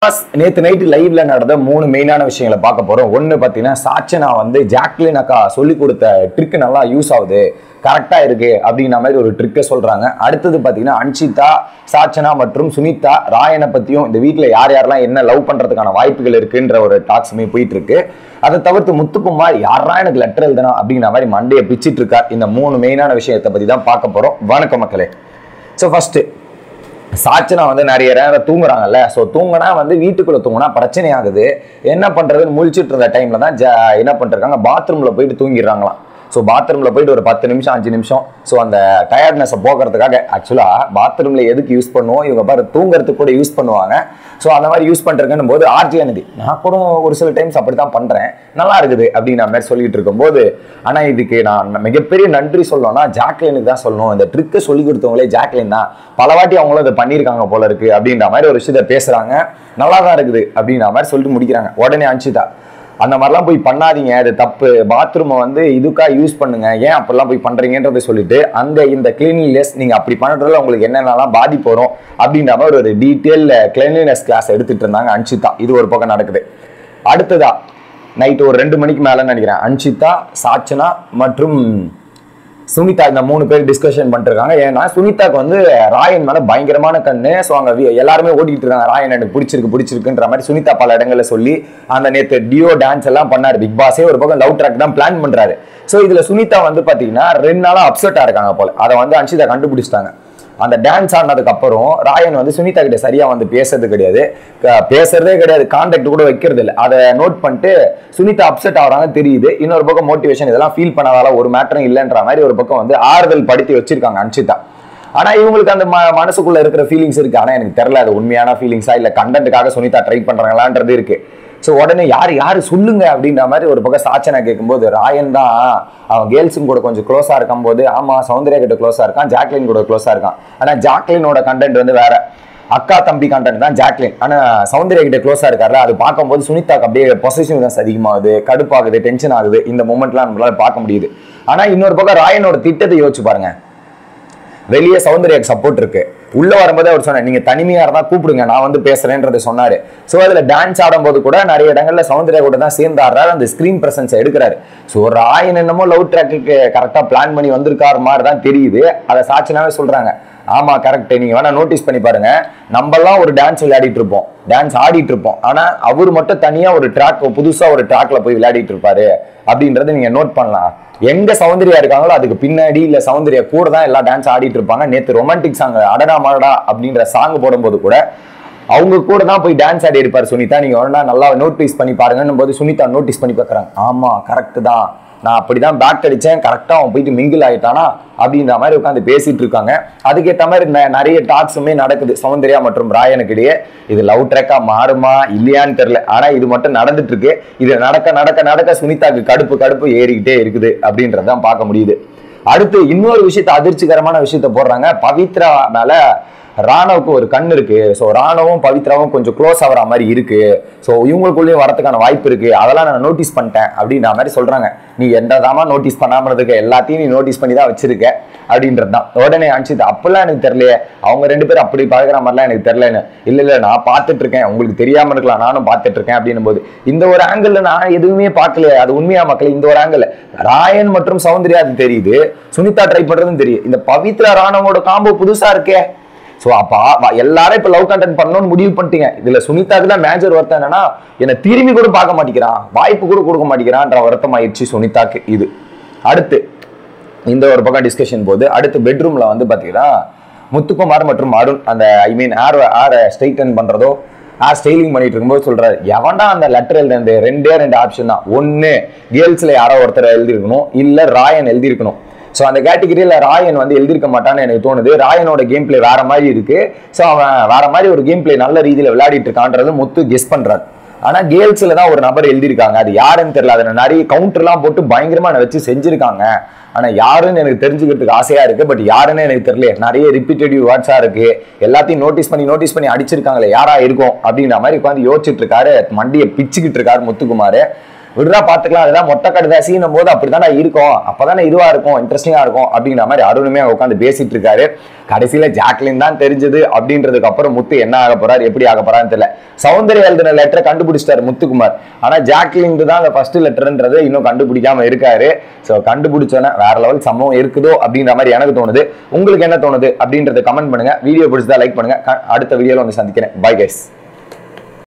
நேத்து நைட்டு லைவ்ல நடந்த மூணு மெயினான விஷயங்களை பார்க்க போறோம் ஒன்னு பாத்தீங்கன்னா சாச்சனா வந்து ஜாக்லின் அக்கா சொல்லி கொடுத்த ட்ரிக் நல்லா யூஸ் ஆகுது கரெக்டா இருக்கு அப்படிங்கிற மாதிரி ஒரு ட்ரிக்கை சொல்றாங்க அடுத்தது பாத்தீங்கன்னா அன்ஷிதா சாச்சனா மற்றும் சுனிதா ராயனை பத்தியும் இந்த வீட்ல யார் யாரெல்லாம் என்ன லவ் பண்றதுக்கான வாய்ப்புகள் இருக்குன்ற ஒரு டாக்ஸுமே போயிட்டு இருக்கு அதை தவிர்த்து முத்துக்குமார் யாரா எனக்கு லெட்டர் எழுதணும் அப்படிங்கிற மாதிரி மண்டையை பிச்சிட்டு இருக்கார் இந்த மூணு மெயினான விஷயத்தை பத்தி தான் பார்க்க போறோம் வணக்கம் மக்களே ஸோ ஃபர்ஸ்ட் சாச்சனா வந்து நிறைய நேரம் தூங்குறாங்கல்ல ஸோ தூங்கினா வந்து வீட்டுக்குள்ள தூங்கினா பிரச்சனை ஆகுது என்ன பண்றதுன்னு முழிச்சிட்டு இருந்த டைம்ல தான் ஜ- என்ன பண்ணிருக்காங்க பாத்ரூம்ல போயிட்டு தூங்கிடுறாங்களாம் ஸோ பாத்ரூம்ல போயிட்டு ஒரு பத்து நிமிஷம் அஞ்சு நிமிஷம் ஸோ அந்த டயர்ட்னஸை போக்குறதுக்காக ஆக்சுவலா பாத்ரூம்ல எதுக்கு யூஸ் பண்ணுவோம் இவங்க பாரு தூங்குறதுக்கு கூட யூஸ் பண்ணுவாங்க ஸோ அந்த மாதிரி யூஸ் பண்றதுன்னு போது ஆர்ஜி அனுதி நான் கூட ஒரு சில டைம்ஸ் அப்படி தான் பண்றேன் நல்லா இருக்குது அப்படிங்கிற மாதிரி சொல்லிட்டு இருக்கும்போது ஆனா இதுக்கு நான் மிகப்பெரிய நன்றி சொல்லணும்னா ஜாக்லினுக்கு தான் சொல்லணும் இந்த ட்ரிக்கை சொல்லி கொடுத்தவங்களே ஜாக்லின் தான் பல வாட்டி அவங்களும் இதை பண்ணியிருக்காங்க போல இருக்கு அப்படின்ற மாதிரி ஒரு விஷயத்த பேசுறாங்க நல்லா தான் இருக்குது அப்படின்ற மாதிரி சொல்லிட்டு முடிக்கிறாங்க உடனே அன்ஷிதா அந்த மாதிரிலாம் போய் பண்ணாதீங்க அது தப்பு பாத்ரூமை வந்து இதுக்கா யூஸ் பண்ணுங்க ஏன் அப்படிலாம் போய் பண்றீங்கன்றதை சொல்லிட்டு அந்த இந்த கிளீனினஸ் நீங்க அப்படி பண்றதுல உங்களுக்கு என்னென்னலாம் பாதிப்பு வரும் அப்படின்ற மாதிரி ஒரு டீட்டெயில் கிளீனினஸ் கிளாஸ் எடுத்துட்டு இருந்தாங்க அன்ஷிதா இது ஒரு பக்கம் நடக்குது அடுத்ததா நைட்டு ஒரு ரெண்டு மணிக்கு மேலே நினைக்கிறேன் அன்ஷிதா சாச்சனா மற்றும் சுனிதா இந்த மூணு பேர் டிஸ்கஷன் பண்ணிருக்காங்க ஏன்னா சுனிதாக்கு வந்து ராயன் மேல பயங்கரமான கண்ணு ஸோ அங்க வி- எல்லாருமே ஓடிட்டு இருக்காங்க ராயன் எனக்கு பிடிச்சிருக்கு பிடிச்சிருக்குன்ற மாதிரி சுனிதா பல இடங்கள்ல சொல்லி அந்த நேத்து டியோ டான்ஸ் எல்லாம் பண்ணாரு பிக் பாஸே ஒரு பக்கம் லவ் ட்ராக் தான் பிளான் பண்றாரு ஸோ இதுல சுனிதா வந்து பாத்தீங்கன்னா ரெண்டு நாளா அப்செட்டா இருக்காங்க போல அதை வந்து அன்ஷிதா கண்டுபிடிச்சிட்டாங்க அந்த டான்ஸ் ஆனதுக்கு அப்புறம் ராயன் வந்து சுனிதா கிட்ட சரியா வந்து பேசுறது கிடையாது க- பேசுறதே கிடையாது கான்டாக்ட் கூட வைக்கிறது இல்லை அதை நோட் பண்ணிட்டு சுனிதா அப்செட் ஆகுறாங்க தெரியுது இன்னொரு பக்கம் மோட்டிவேஷன் இதெல்லாம் ஃபீல் பண்ணாதால ஒரு மேட்டரும் இல்லைன்ற மாதிரி ஒரு பக்கம் வந்து ஆறுதல் படுத்தி வச்சிருக்காங்க அன்ஷிதா ஆனா இவங்களுக்கு அந்த ம- மனசுக்குள்ள இருக்கிற ஃபீலிங்ஸ் இருக்கு ஆனா எனக்கு தெரியல அது உண்மையான ஃபீலிங்ஸா இல்ல கண்டென்ட்டுக்காக சுனிதா ட்ரை பண்றாங்களான்றது இருக்கு ஸோ உடனே யார் யாரு சொல்லுங்க அப்படின்ற மாதிரி ஒரு பக்கம் சாச்சனா கேட்கும்போது ராயன் தான் அவன் கேர்ள்ஸும் கூட கொஞ்சம் க்ளோஸா இருக்கும்போது ஆமா சௌந்தர்யா கிட்ட க்ளோஸா இருக்கான் ஜாக்லின் கூட க்ளோஸா இருக்கான் ஆனா ஜாக்லினோட கண்டென்ட் வந்து வேற அக்கா தம்பி கண்டென்ட் தான் ஜாக்லின் ஆனா சௌந்தர்யா கிட்ட க்ளோஸா இருக்காருல அது பார்க்கும்போது சுனிதாக்கு அப்படியே பொசிஷன் அதிகமாகுது கடுப்பாகுது டென்ஷன் ஆகுது இந்த மூமெண்ட்லாம் நம்மளால பார்க்க முடியுது ஆனா இன்னொரு பக்கம் ராயனோட திட்டத்தை யோசிச்சு பாருங்க வெளியே சௌந்தர்யாக்கு சப்போர்ட் இருக்கு உள்ள வரும்போது அவர் சொன்னார் நீங்க தனிமையா இருந்தா கூப்பிடுங்க நான் வந்து பேசுறேன்றதை சொன்னாரு சோ அதுல டான்ஸ் ஆடும்போது கூட நிறைய இடங்கள்ல சௌந்தர்யா கூட தான் சேர்ந்து ஆடுறாரு அந்த ஸ்கிரீன் பிரசன்ஸ் எடுக்கிறாரு சோ ராயன் என்னமோ லவ் ட்ராக்கு கரெக்டா பிளான் பண்ணி வந்திருக்காரு மாதிரி தான் தெரியுது அதை சாட்சினாவே சொல்றாங்க ஆமா கரெக்ட் நீங்க வேணா நோட்டீஸ் பண்ணி பாருங்க நம்மலாம் ஒரு டான்ஸ் விளையாடிட்டு இருப்போம் டான்ஸ் ஆடிட்டு இருப்போம் ஆனா அவர் மட்டும் தனியா ஒரு ட்ராக் புதுசா ஒரு ட்ராக்ல போய் விளையாடிட்டு இருப்பாரு அப்படின்றத நீங்க நோட் பண்ணலாம் எங்க சௌந்தர்யா இருக்காங்களோ அதுக்கு பின்னாடி இல்ல சௌந்தர்யா கூட தான் எல்லாம் டான்ஸ் ஆடிட்டு இருப்பாங்க நேத்து ரொமான்டிக் சாங் அடடா மடடா அப்படின்ற சாங் போடும்போது கூட அவங்க கூட தான் போய் டான்ஸ் ஆடி இருப்பார் சுனிதா நீங்க வேணா நல்லா நோட்டீஸ் பண்ணி பாருங்கன்னும் போது சுனிதா நோட்டீஸ் பண்ணி பார்க்கறாங்க ஆமா கரெக்ட் தான் நான் அப்படிதான் பேக் அடிச்சேன் கரெக்டா அவன் போயிட்டு மிங்கிள் ஆயிட்டானா அப்படின்ற மாதிரி உட்காந்து பேசிட்டு இருக்காங்க அதுக்கேற்ற மாதிரி ந- நிறைய டாக்ஸுமே நடக்குது சௌந்தர்யா மற்றும் ராயனுக்கு இடையே இது லவ் ட்ராக்கா மாறுமா இல்லையான்னு தெரியல ஆனா இது மட்டும் நடந்துட்டு இருக்கு இது நடக்க நடக்க நடக்க சுனிதாக்கு கடுப்பு கடுப்பு ஏறிக்கிட்டே இருக்குது அப்படின்றதான் பார்க்க முடியுது அடுத்து இன்னொரு விஷயத்த அதிர்ச்சிகரமான விஷயத்த போடுறாங்க பவித்ரா மேல ராணவுக்கு ஒரு கண் இருக்கு ஸோ ராணவும் பவித்ராவும் கொஞ்சம் க்ளோஸ் ஆகிற மாதிரி இருக்கு ஸோ இவங்களுக்குள்ளேயும் வரதுக்கான வாய்ப்பு இருக்கு அதெல்லாம் நான் நோட்டீஸ் பண்ணிட்டேன் அப்படின்ற மாதிரி சொல்றாங்க நீ எந்த தாமா நோட்டீஸ் பண்ணாம இருக்க எல்லாத்தையும் நீ நோட்டீஸ் பண்ணி தான் வச்சிருக்க அப்படின்றது தான் உடனே அனுப்பிச்சு அப்பெல்லாம் எனக்கு தெரியலையே அவங்க ரெண்டு பேரும் அப்படி பழகுற மாதிரிலாம் எனக்கு தெரியலன்னு இல்ல இல்ல நான் பார்த்துட்டு இருக்கேன் உங்களுக்கு தெரியாம இருக்கலாம் நானும் பார்த்துட்டு இருக்கேன் அப்படின்னும் போது இந்த ஒரு ஆங்கிள் நான் எதுவுமே பார்க்கல அது உண்மையா மக்கள் இந்த ஒரு ஆங்கிள் ராயன் மற்றும் சௌந்தர்யா அது தெரியுது சுனிதா ட்ரை பண்றதும் தெரியும் இந்த பவித்ரா ராணவோட காம்போ புதுசா இருக்கே ஸோ அப்ப வ- எல்லாரும் இப்ப லவ் கண்டென்ட் பண்ணணும்னு முடிவு பண்ணிட்டீங்க இதுல சுனிதாக்கு தான் மேஜர் வருத்தம் என்னன்னா என்னை திரும்பி கூட பார்க்க மாட்டேங்கிறான் வாய்ப்பு கூட கொடுக்க மாட்டேங்கிறான்ற வருத்தம் ஆயிடுச்சு சுனிதாக்கு இது அடுத்து இந்த ஒரு பக்கம் டிஸ்கஷன் போது அடுத்து பெட்ரூம்ல வந்து பாத்தீங்கன்னா முத்துக்குமார் மற்றும் அருண் அந்த ஐ மீன் ஏர் ஏர் ஸ்ட்ரைட்டன் பண்றதோ ஏர் ஸ்டைலிங் பண்ணிட்டு இருக்கும்போது சொல்றாரு எவன்டா அந்த லெட்டர் எழுதுனது ரெண்டே ரெண்டு ஆப்ஷன் தான் ஒன்னு கேர்ள்ஸ்ல யாரோ ஒருத்தர் எழுதியிருக்கணும் இல்ல ராயன் எழுதியிருக்கணும் ஸோ அந்த கேட்டகரியில் ராயன் வந்து எழுதியிருக்க மாட்டான்னு எனக்கு தோணுது ராயனோட கேம் பிளே வேற மாதிரி இருக்கு ஸோ அவன் வேற மாதிரி ஒரு கேம் பிளே நல்ல ரீதியில் விளையாடிட்டு இருக்கான்றது முத்து கெஸ் பண்றாரு ஆனா கேர்ள்ஸ்ல தான் ஒரு நபர் எழுதியிருக்காங்க அது யாருன்னு தெரியல அதை நிறைய கவுண்டர்லாம் போட்டு பயங்கரமா என்னை வச்சு செஞ்சிருக்காங்க ஆனா யாருன்னு எனக்கு தெரிஞ்சுக்கிறதுக்கு ஆசையா இருக்கு பட் யாருன்னு எனக்கு தெரியல நிறைய ரிப்பீட்டடிவ் வேர்ட்ஸா இருக்கு எல்லாத்தையும் நோட்டீஸ் பண்ணி நோட்டீஸ் பண்ணி அடிச்சிருக்காங்களே யாரா இருக்கும் அப்படின்ற மாதிரி உட்காந்து யோசிச்சுட்டு இருக்காரு மண்டியை பிச்சுக்கிட்டு இருக்காரு முத்துக்குமார் விடுறா பாத்துக்கலாம் அதுதான் மொட்டை கடுதாசின்னும் போது அப்படித்தானே இருக்கும் அப்பதானே இதுவா இருக்கும் இன்ட்ரெஸ்டிங்கா இருக்கும் அப்படிங்கிற மாதிரி அருணுமே உட்காந்து பேசிட்டு இருக்காரு கடைசியில ஜாக்லின் தான் தெரிஞ்சது அப்படின்றதுக்கு அப்புறம் முத்து என்ன ஆக போறாரு எப்படி ஆக போறான்னு தெரியல சௌந்தர்யா எழுதின லெட்டரை கண்டுபிடிச்சிட்டாரு முத்துக்குமார் ஆனா ஜாக்லின் தான் அந்த ஃபர்ஸ்ட் லெட்டர்ன்றது இன்னும் கண்டுபிடிக்காம இருக்காரு ஸோ கண்டுபிடிச்சோன்னே வேற லெவல் சம்பவம் இருக்குதோ அப்படின்ற மாதிரி எனக்கு தோணுது உங்களுக்கு என்ன தோணுது அப்படின்றத கமெண்ட் பண்ணுங்க வீடியோ பிடிச்சதா லைக் பண்ணுங்க க- அடுத்த வீடியோல வந்து சந்திக்கிறேன் பை கைஸ்